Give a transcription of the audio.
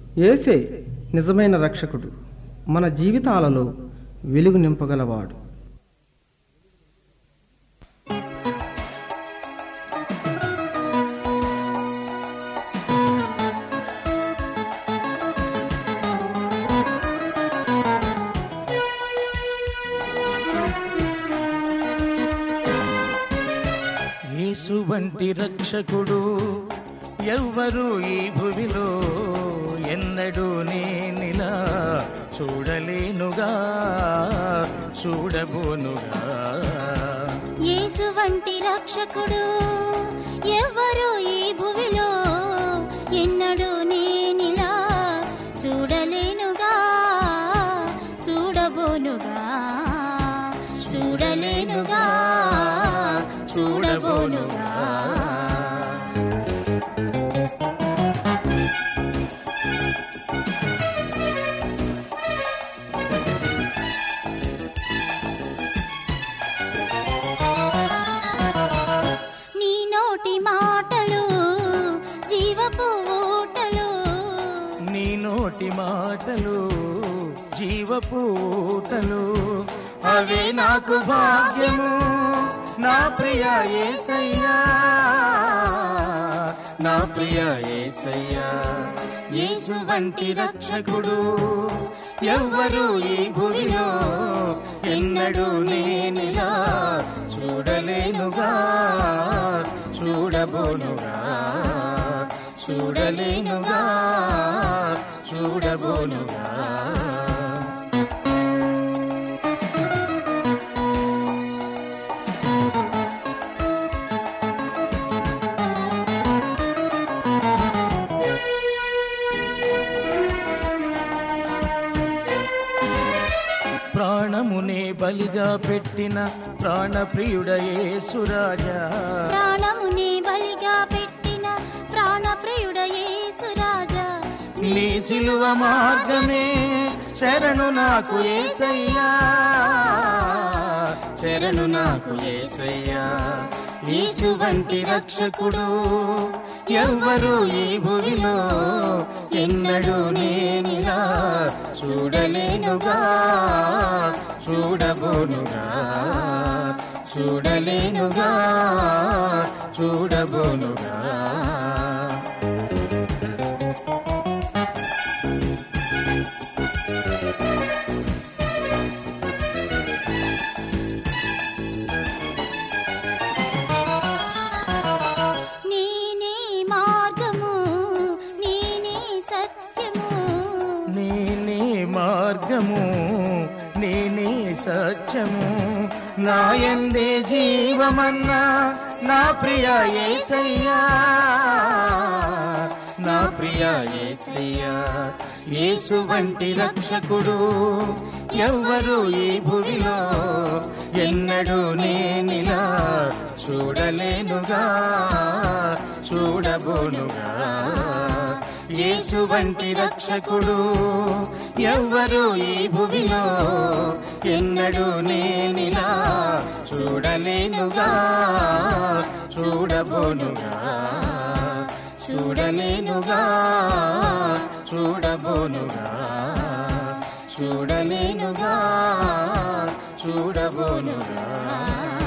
ఏసే నిజమైన రక్షకుడు మన జీవితాలలో వెలుగు నింపగలవాడు యేసు వంటి రక్షకుడు ఎవ్వరు ఈ భువిలో ఎన్నడూ నేనిలా చూడలేనుగా చూడబోనుగా యేసు వంటి రక్షకుడు ఎవరు ఈ భువిలో ఎన్నడూ నేనిలా చూడలేనుగా చూడబోనుగా చూడలేనుగా చూడబోనుగా నీ నోటి మాటలు జీవపు ఊటలు నీ నోటి మాటలు జీవపూటలు అవే నాకు భాగ్యము నా ప్రియ ఏసయ్యా నా ప్రియ ఏసయ్యా యేసు వంటి రక్షకుడు ఎవ్వరు ఈ భూమిలో ఎన్నడూ నేనిలా చూడలేనుగా చూడబోనుగా చూడలేనుగా చూడబోనుగా ప్రాణమునే బలిగా పెట్టిన ప్రాణప్రియుడయే సురాజా ప్రాణముని బలిగా పెట్టిన ప్రాణప్రియుడ యేసురాజా నీ సిలువ మార్గమే శరణు నాకు ఏసయ్యా శరణు నాకు ఏసయ్యా యేసు వంటి రక్షకుడు ఎవ్వరు ఈ భూమిలో ఎన్నడూ నేనిలా చూడలేనుగా చూడబోనుగా చూడలేనుగా చూడబోనుగా నేనే మార్గము నేనే సత్యము నేనే మార్గము నేనే సత్యము నాయందే జీవమన్నా నా ప్రియ ఏసయ్యా నా ప్రియ ఏసయ్యా యేసు వంటి రక్షకుడు ఎవ్వరు ఈ భూమిలో ఎన్నడూ నేనిలా చూడలేనుగా చూడబోనుగా యేసు వంటి రక్షకుడు ఎవ్వరు ఈ భూమిలో ఎన్నడూ నేనిలా చూడలేనుగా చూడబోనుగా చూడలేనుగా చూడబోనుగా చూడలేనుగా చూడబోనుగా